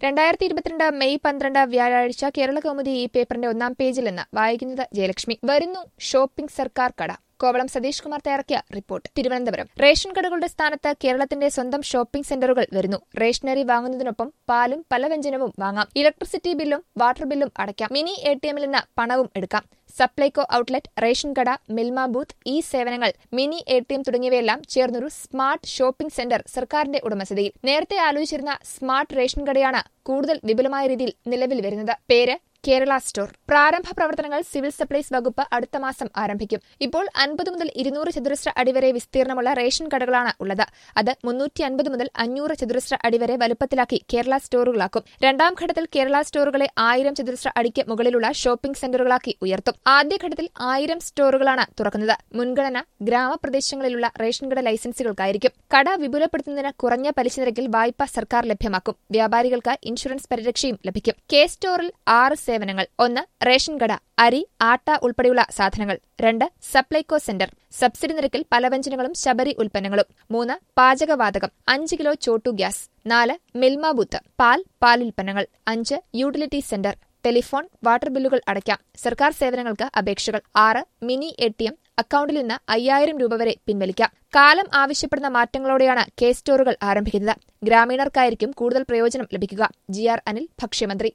രണ്ടായിരത്തി ഇരുപത്തിരണ്ട് മെയ് പന്ത്രണ്ട് വ്യാഴാഴ്ച കേരള കൗമുദി ഈ പേപ്പറിന്റെ ഒന്നാം പേജിൽ നിന്ന് വായിക്കുന്നത് ജയലക്ഷ്മി വരുന്നു ഷോപ്പിംഗ് സർക്കാർ കട കോവളം സതീഷ് കുമാർ തയ്യാറാക്കിയ റിപ്പോർട്ട് തിരുവനന്തപുരം റേഷൻ കടകളുടെ സ്ഥാനത്ത് കേരളത്തിന്റെ സ്വന്തം ഷോപ്പിംഗ് സെന്ററുകൾ വരുന്നു റേഷനറി വാങ്ങുന്നതിനൊപ്പം പാലും പലവ്യഞ്ജനവും വാങ്ങാം ഇലക്ട്രിസിറ്റി ബില്ലും വാട്ടർ ബില്ലും അടയ്ക്കാം മിനി എ ടി എമ്മിൽ നിന്ന് പണവും എടുക്കാം സപ്ലൈകോ ഔട്ട്ലെറ്റ് റേഷൻ കട മിൽമ ബൂത്ത് ഈ സേവനങ്ങൾ മിനി എ ടി എം തുടങ്ങിയവയെല്ലാം ചേർന്നൊരു സ്മാർട്ട് ഷോപ്പിംഗ് സെന്റർ സർക്കാരിന്റെ ഉടമസ്ഥതയിൽ നേരത്തെ ആലോചിച്ചിരുന്ന സ്മാർട്ട് റേഷൻ കടയാണ് കൂടുതൽ വിപുലമായ രീതിയിൽ നിലവിൽ വരുന്നത് പേര് കേരള സ്റ്റോർ പ്രാരംഭ പ്രവർത്തനങ്ങൾ സിവിൽ സപ്ലൈസ് വകുപ്പ് അടുത്ത മാസം ആരംഭിക്കും ഇപ്പോൾ അൻപത് മുതൽ ഇരുന്നൂറ് ചതുരശ്ര അടി വരെ വിസ്തീർണമുള്ള റേഷൻ കടകളാണ് ഉള്ളത് അത് മുന്നൂറ്റി അൻപത് മുതൽ അഞ്ഞൂറ് ചതുരശ്ര അടി വരെ വലുപ്പത്തിലാക്കി കേരള സ്റ്റോറുകളാക്കും രണ്ടാം ഘട്ടത്തിൽ കേരള സ്റ്റോറുകളെ ആയിരം ചതുരശ്ര അടിക്ക് മുകളിലുള്ള ഷോപ്പിംഗ് സെന്ററുകളാക്കി ഉയർത്തും ആദ്യഘട്ടത്തിൽ ആയിരം സ്റ്റോറുകളാണ് തുറക്കുന്നത് മുൻഗണന ഗ്രാമപ്രദേശങ്ങളിലുള്ള റേഷൻ കട ലൈസൻസുകൾക്കായിരിക്കും കട വിപുലപ്പെടുത്തുന്നതിന് കുറഞ്ഞ പലിശ നിരക്കിൽ വായ്പ സർക്കാർ ലഭ്യമാക്കും വ്യാപാരികൾക്ക് ഇൻഷുറൻസ് പരിരക്ഷയും ലഭിക്കും കെ സ്റ്റോറിൽ ആറ് സേവനങ്ങൾ ഒന്ന് റേഷൻ കട അരി ആട്ട ഉൾപ്പെടെയുള്ള സാധനങ്ങൾ രണ്ട് സപ്ലൈകോ സെന്റർ സബ്സിഡി നിരക്കിൽ പലവ്യഞ്ജനങ്ങളും ശബരി ഉൽപ്പന്നങ്ങളും മൂന്ന് പാചകവാതകം അഞ്ച് കിലോ ചോട്ടു ഗ്യാസ് നാല് മിൽമ ബൂത്ത് പാൽ പാലുൽപ്പന്നങ്ങൾ അഞ്ച് യൂട്ടിലിറ്റി സെന്റർ ടെലിഫോൺ വാട്ടർ ബില്ലുകൾ അടയ്ക്കാം സർക്കാർ സേവനങ്ങൾക്ക് അപേക്ഷകൾ ആറ് മിനി എ ടി എം അക്കൌണ്ടിൽ നിന്ന് അയ്യായിരം രൂപ വരെ പിൻവലിക്കാം കാലം ആവശ്യപ്പെടുന്ന മാറ്റങ്ങളോടെയാണ് കെ സ്റ്റോറുകൾ ആരംഭിക്കുന്നത് ഗ്രാമീണർക്കായിരിക്കും കൂടുതൽ പ്രയോജനം ലഭിക്കുക ജി ആർ അനിൽ ഭക്ഷ്യമന്ത്രി